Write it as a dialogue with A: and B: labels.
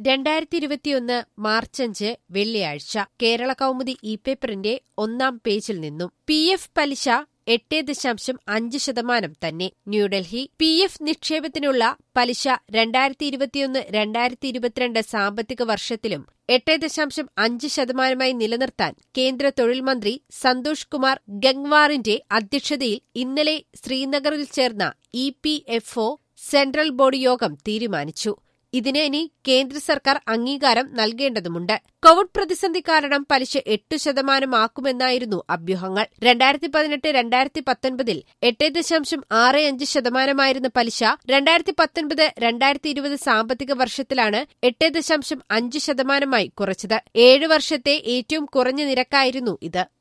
A: രണ്ടായിരത്തി ഇരുപത്തിയൊന്ന് മാർച്ച് അഞ്ച് വെള്ളിയാഴ്ച കേരള കൗമുദി ഇ പേപ്പറിന്റെ ഒന്നാം പേജിൽ നിന്നും പി എഫ് പലിശ എട്ട് ദശാംശം അഞ്ച് ശതമാനം തന്നെ ന്യൂഡൽഹി പി എഫ് നിക്ഷേപത്തിനുള്ള പലിശ രണ്ടായിരത്തി ഇരുപത്തിയൊന്ന് രണ്ടായിരത്തി ഇരുപത്തിരണ്ട് സാമ്പത്തിക വർഷത്തിലും എട്ട് ദശാംശം അഞ്ച് ശതമാനമായി നിലനിർത്താൻ കേന്ദ്ര തൊഴിൽ മന്ത്രി സന്തോഷ് കുമാർ ഗംഗ്വാറിന്റെ അധ്യക്ഷതയിൽ ഇന്നലെ ശ്രീനഗറിൽ ചേർന്ന E P F O central board യോഗം തീരുമാനിച്ചു ഇതിന് ഇനി കേന്ദ്ര സർക്കാർ അംഗീകാരം നൽകേണ്ടതുണ്ട് കോവിഡ് പ്രതിസന്ധി കാരണം പലിശ എട്ടു ശതമാനമാക്കുമെന്നായിരുന്നു അഭ്യൂഹങ്ങൾ രണ്ടായിരത്തി പതിനെട്ട് രണ്ടായിരത്തി പത്തൊൻപതിൽ എട്ട് ദശാംശം ആറ് അഞ്ച് ശതമാനമായിരുന്ന പലിശ രണ്ടായിരത്തി പത്തൊൻപത് രണ്ടായിരത്തി ഇരുപത് സാമ്പത്തിക വർഷത്തിലാണ് എട്ട് ദശാംശം അഞ്ച് ശതമാനമായി കുറച്ചത് ഏഴ് വർഷത്തെ ഏറ്റവും കുറഞ്ഞ നിരക്കായിരുന്നു ഇത്